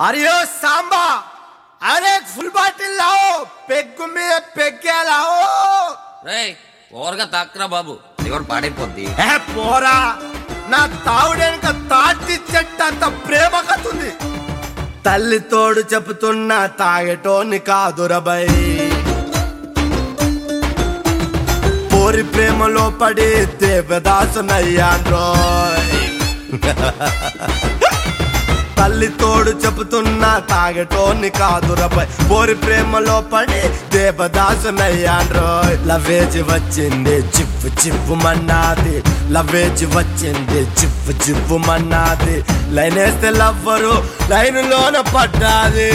अरे ओ सांबा अरे एक फुल बाटिल लाओ పెగ్గు మీద పెగ్గే లాओ రేయ్ ఓవర్గా తాక్కురా బాబు ఎవరు పాడైపోద్ది ఏ పోరా నా తావుడెనక తాటి చెట్టు అంత ప్రేమ కతుంది తల్లి తోడు చెబుతున్నా తాగేటోని కాదురబై పోరి ప్రేమలో పడి దేవదాసునయ్యాన్రోయ్ తల్లి తోడు చెబుతున్నా తాగటోని కాదురపై పోరి ప్రేమలో పడి దేవదాసునయ్యాన్రోయ్ లవేజి వచ్చింది చిప్పు చిప్పు మన్నాది లవేజి వచ్చింది చిప్పు చిప్పు మన్నాది లైన్ వేస్తే లవ్వరు లైన్లోన పడ్డాది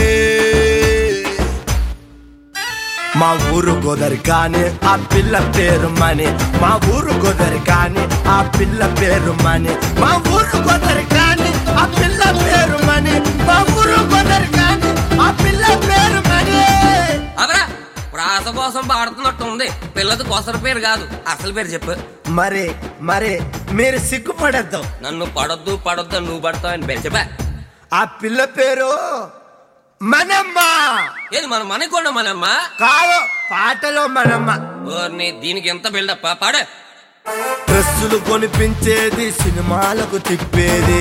మా ఊరు గోదరి కానీ ఆ పిల్ల పేరు మని మా ఊరు గోదరి కానీ ఆ పిల్ల పేరు మని మా ఊరు గోదరి కానీ ఆ పిల్ల పేరు మని మా ఊరు గోదరి కానీ ఆ పిల్ల పేరు మని అవరా ప్రాస కోసం పాడుతున్నట్టు ఉంది పిల్లది కొసర పేరు కాదు అసలు పేరు చెప్పు మరి మరి మీరు సిగ్గుపడద్దు నన్ను పడొద్దు పడొద్దు అని నువ్వు పడతావు అని పేరు చెప్పా ఆ పిల్ల పేరు మనమ్మ ఏది మన మనకొండ మనమ్మ కాదు పాటలో మనమ్మ ఓర్ని దీనికి ఎంత బిల్డప్ పాడే డ్రెస్సులు కొనిపించేది సినిమాలకు తిప్పేది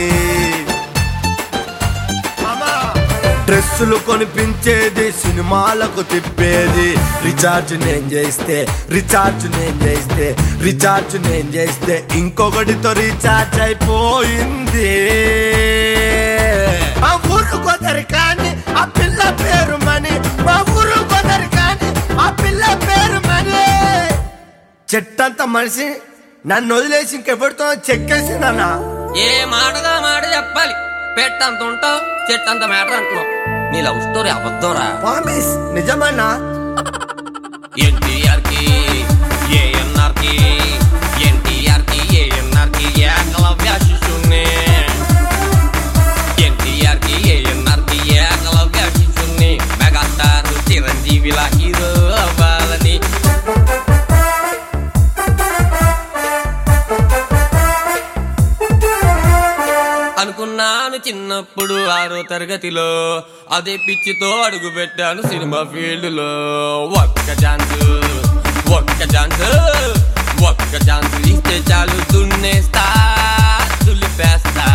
డ్రెస్సులు కొనిపించేది సినిమాలకు తిప్పేది రీఛార్జ్ నేను చేస్తే రీఛార్జ్ నేను చేస్తే రీఛార్జ్ నేను చేస్తే ఇంకొకటితో రీఛార్జ్ అయిపోయింది మా ఊరు కొదరి కానీ ఆ పిల్ల పేరు మని మా ఊరు కొదరి కానీ ఆ పిల్ల పేరు మని చెట్టంత మనిషి నన్ను వదిలేసి ఇంకెవరితో చెక్కేసిందన్నా ఏ మాటగా మాట చెప్పాలి పెట్టంత ఉంటావు చెట్టంత మ్యాటర్ అంటున్నావు నీ లవ్ స్టోరీ అబద్ధంరా ప్రామిస్ నిజమన్నా ఎన్టీఆర్ కి ఏఎన్ఆర్ కి ఎన్టీఆర్ కి ఏఎన్ఆర్ కి ఏకలవ్య శిశుణ్ణి ఎన్టీఆర్ కి ఏఎన్ఆర్ కి ఏకలవ్య శిశుణ్ణి మెగాస్టార్ చిరంజీవిలా హీరో అవ్వాలని అనుకున్నాను చిన్నప్పుడు ఆరో తరగతిలో అదే పిచ్చితో అడుగు పెట్టాను సినిమా ఫీల్డ్ లో ఒక్క ఛాన్స్ ఒక్క ఛాన్స్ ఒక్క ఛాన్స్ ఇస్తే చాలు దున్నేస్తా దులిపేస్తా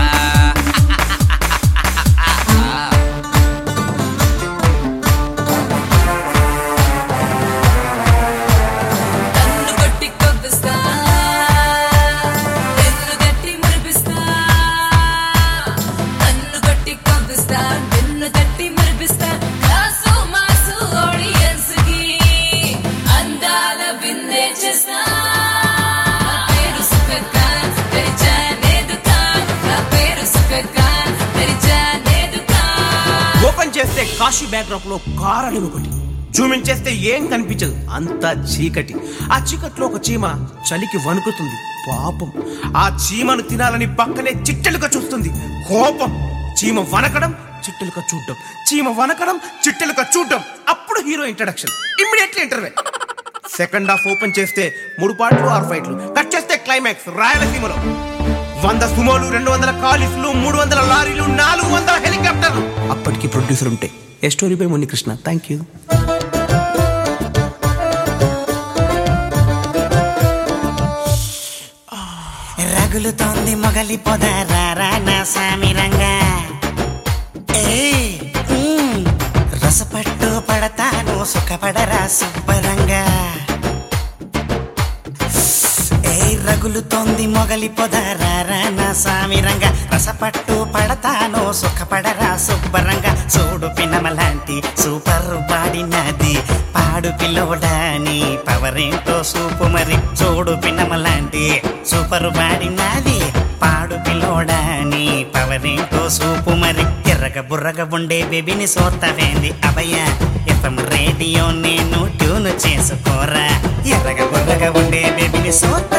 కన్ను కొట్టి కొబ్బిస్తా వెన్ను తట్టి మురిపిస్తా కన్ను కొట్టి కొబ్బిస్తా వెన్ను తట్టి మురిపిస్తా కాసు మాసు ఆడియన్స్ కి అందాల బిందే చేస్తా నా పేరు సుఖద్ ఖాన్ తెరిచానే దుకాన్ నా పేరు సుఖద్ ఖాన్ తెరిచానే దుకాన్ ఓపెన్ చేస్తే కాశీ బ్యాక్డ్రాప్ లో కారని ఒకటి జూమ్ ఇన్ చేస్తే ఏం కనిపించదు అంతా చీకటి ఆ చీకట్లో ఒక చీమ చలికి వణుకుతుంది పాపం ఆ చీమను తినాలని పక్కనే చిట్టెలుగా చూస్తుంది కోపం చీమ వనకడం చిట్టెలుగా చూడడం చీమ వనకడం చిట్టెలుగా చూడడం అప్పుడు hero introduction immediately interval second half open చేస్తే మూడు పాటలు ఆరు ఫైట్లు కట్ చేస్తే క్లైమాక్స్ రాయలసీమలో వంద సుమోలు రెండు వందల కాలిఫ్లు మూడు వందల లారీలు నాలుగు వందల హెలికాప్టర్లు అప్పటికి ప్రొడ్యూసర్ ఉంటాయి ఏ స్టోరీ బై ముని కృష్ణ థ్యాంక్ యూ రగులుతోంది మొగలి పొద రారా నా సామిరంగా ఏయ్, మ్, రసపట్టు పడతాను సుఖపడరా సుబ్బరంగా ఏ రగులుతోంది మొగలి పొద రారా నా సామిరంగా రసపట్టు పడతాను సుఖపడరా సుబ్బరంగా చూడు పినమలాంటి సూపర్ పాడినది పాడు పిల్లోడాని పవరేంటో సూపు మరి చూడు పిన్నమలాంటి సూపర్ పాడినది పాడు పిల్లోడాని పవరేంటో సూపు మరి ఎర్రగ బుర్రగ ఉండే బేబీని సోతవేంది అభయ ఎఫ్ఎం రేడియో నేను ట్యూన్ చేసుకోరా ఎర్రగ బుర్రగ ఉండే బేబీని సోత